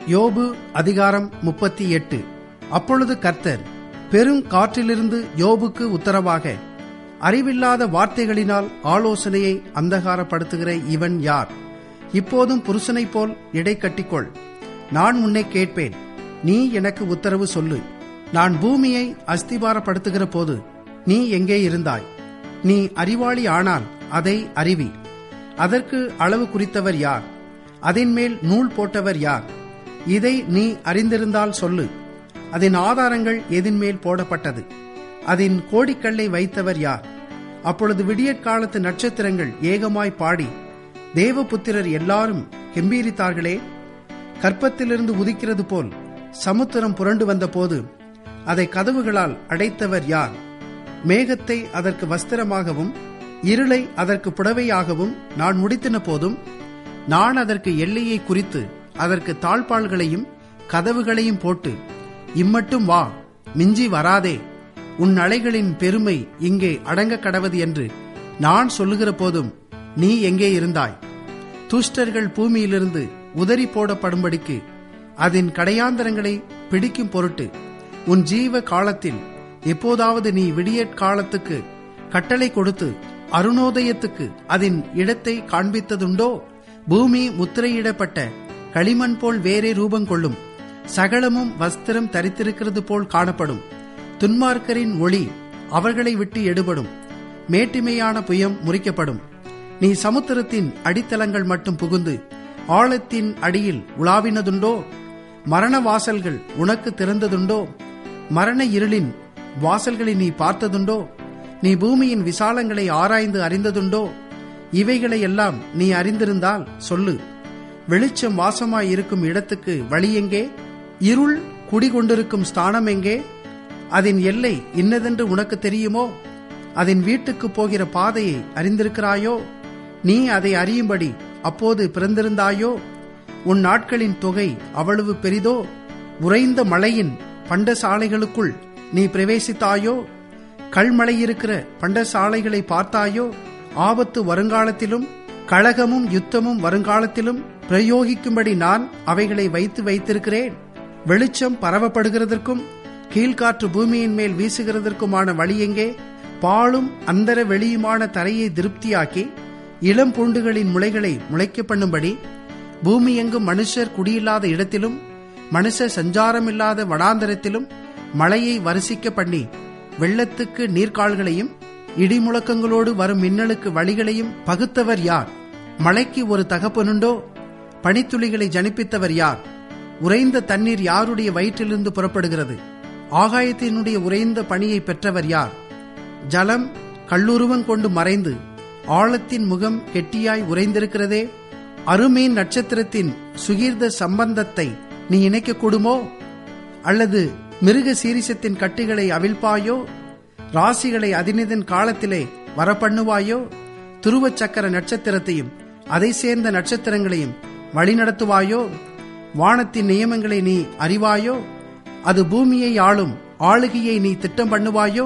யோபு அதிகாரம் முப்பத்தி எட்டு அப்பொழுது கர்த்தர் பெரும் காற்றிலிருந்து யோபுக்கு உத்தரவாக அறிவில்லாத வார்த்தைகளினால் ஆலோசனையை அந்தகாரப்படுத்துகிற இவன் யார் இப்போதும் புருஷனைப் போல் இடை கட்டிக்கொள் நான் உன்னை கேட்பேன் நீ எனக்கு உத்தரவு சொல்லு நான் பூமியை அஸ்திபாரப்படுத்துகிற போது நீ எங்கே இருந்தாய் நீ அறிவாளி ஆனால் அதை அறிவி அதற்கு அளவு குறித்தவர் யார் அதன் மேல் நூல் போட்டவர் யார் இதை நீ அறிந்திருந்தால் சொல்லு அதன் ஆதாரங்கள் எதின் மேல் போடப்பட்டது அதன் கோடிக்கல்லை வைத்தவர் யார் அப்பொழுது விடியற்காலத்து நட்சத்திரங்கள் ஏகமாய் பாடி தேவபுத்திரர் எல்லாரும் கெம்பீரித்தார்களே கற்பத்திலிருந்து உதிக்கிறது போல் சமுத்திரம் புரண்டு வந்தபோது அதை கதவுகளால் அடைத்தவர் யார் மேகத்தை அதற்கு வஸ்திரமாகவும் இருளை அதற்கு புடவையாகவும் நான் முடித்தின போதும் நான் அதற்கு எல்லையை குறித்து அதற்கு தாழ்பாள்களையும் கதவுகளையும் போட்டு இம்மட்டும் வா மிஞ்சி வராதே உன் அலைகளின் பெருமை இங்கே அடங்க கடவது என்று நான் சொல்லுகிற போதும் நீ எங்கே இருந்தாய் துஷ்டர்கள் பூமியிலிருந்து உதறி போடப்படும்படிக்கு அதன் கடையாந்தரங்களை பிடிக்கும் பொருட்டு உன் ஜீவ காலத்தில் எப்போதாவது நீ விடியற் காலத்துக்கு கட்டளை கொடுத்து அருணோதயத்துக்கு அதன் இடத்தை காண்பித்ததுண்டோ பூமி முத்திரையிடப்பட்ட களிமண் போல் வேறே ரூபம் கொள்ளும் சகலமும் வஸ்திரம் தரித்திருக்கிறது போல் காணப்படும் துன்மார்க்கரின் ஒளி அவர்களை விட்டு எடுபடும் மேட்டிமையான புயம் முறிக்கப்படும் நீ சமுத்திரத்தின் அடித்தளங்கள் மட்டும் புகுந்து ஆழத்தின் அடியில் உலாவினதுண்டோ மரண வாசல்கள் உனக்கு திறந்ததுண்டோ மரண இருளின் வாசல்களை நீ பார்த்ததுண்டோ நீ பூமியின் விசாலங்களை ஆராய்ந்து அறிந்ததுண்டோ இவைகளை எல்லாம் நீ அறிந்திருந்தால் சொல்லு வெளிச்சம் வாசமாய் இருக்கும் இடத்துக்கு வழி எங்கே இருள் குடிகொண்டிருக்கும் ஸ்தானம் எங்கே அதன் எல்லை இன்னதென்று உனக்கு தெரியுமோ அதன் வீட்டுக்கு போகிற பாதையை அறிந்திருக்கிறாயோ நீ அதை அறியும்படி அப்போது பிறந்திருந்தாயோ உன் நாட்களின் தொகை அவ்வளவு பெரிதோ உறைந்த மழையின் பண்டசாலைகளுக்குள் நீ பிரவேசித்தாயோ கல்மழை இருக்கிற பண்டசாலைகளை பார்த்தாயோ ஆபத்து வருங்காலத்திலும் கழகமும் யுத்தமும் வருங்காலத்திலும் பிரயோகிக்கும்படி நான் அவைகளை வைத்து வைத்திருக்கிறேன் வெளிச்சம் பரவப்படுகிறதற்கும் கீழ்காற்று பூமியின் மேல் வீசுகிறதற்குமான வழி எங்கே பாலும் அந்தர வெளியுமான தரையை திருப்தியாக்கி இளம் பூண்டுகளின் முளைகளை முளைக்க பண்ணும்படி பூமி எங்கும் மனுஷர் குடியில்லாத இடத்திலும் மனுஷ சஞ்சாரமில்லாத வடாந்தரத்திலும் மழையை வரிசிக்க பண்ணி வெள்ளத்துக்கு நீர்க்கால்களையும் இடிமுழக்கங்களோடு வரும் மின்னலுக்கு வழிகளையும் பகுத்தவர் யார் மழைக்கு ஒரு தகப்பனுண்டோ பனித்துளிகளை ஜனிப்பித்தவர் யார் உறைந்த தண்ணீர் யாருடைய வயிற்றிலிருந்து புறப்படுகிறது ஆகாயத்தினுடைய உறைந்த பணியை பெற்றவர் யார் ஜலம் கல்லுருவம் கொண்டு மறைந்து ஆழத்தின் முகம் கெட்டியாய் உறைந்திருக்கிறதே அருமீன் நட்சத்திரத்தின் சுகீர்த சம்பந்தத்தை நீ இணைக்க கூடுமோ அல்லது மிருக சீரிசத்தின் கட்டுகளை அவிழ்ப்பாயோ ராசிகளை அதினிதன் காலத்திலே வரப்பண்ணுவாயோ துருவ சக்கர நட்சத்திரத்தையும் அதை சேர்ந்த நட்சத்திரங்களையும் வழிநடத்துவாயோ வானத்தின் நியமங்களை நீ அறிவாயோ அது பூமியை ஆளும் ஆளுகையை நீ திட்டம் பண்ணுவாயோ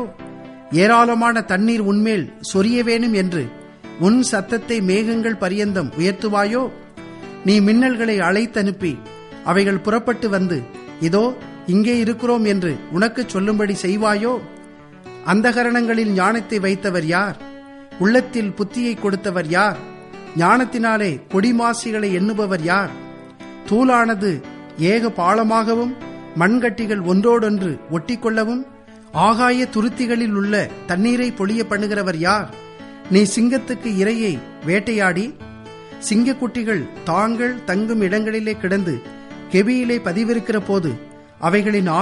ஏராளமான தண்ணீர் உன்மேல் சொரிய வேணும் என்று உன் சத்தத்தை மேகங்கள் பரியந்தம் உயர்த்துவாயோ நீ மின்னல்களை அழைத்தனுப்பி அவைகள் புறப்பட்டு வந்து இதோ இங்கே இருக்கிறோம் என்று உனக்கு சொல்லும்படி செய்வாயோ அந்தகரணங்களில் ஞானத்தை வைத்தவர் யார் உள்ளத்தில் புத்தியை கொடுத்தவர் யார் ஞானத்தினாலே கொடிமாசிகளை எண்ணுபவர் யார் தூளானது ஏக பாலமாகவும் மண்கட்டிகள் ஒன்றோடொன்று ஒட்டிக்கொள்ளவும் ஆகாய துருத்திகளில் உள்ள தண்ணீரை பொழிய பண்ணுகிறவர் யார் நீ சிங்கத்துக்கு இரையை வேட்டையாடி சிங்கக்குட்டிகள் தாங்கள் தங்கும் இடங்களிலே கிடந்து கெபியிலே பதிவிருக்கிற போது அவைகளின்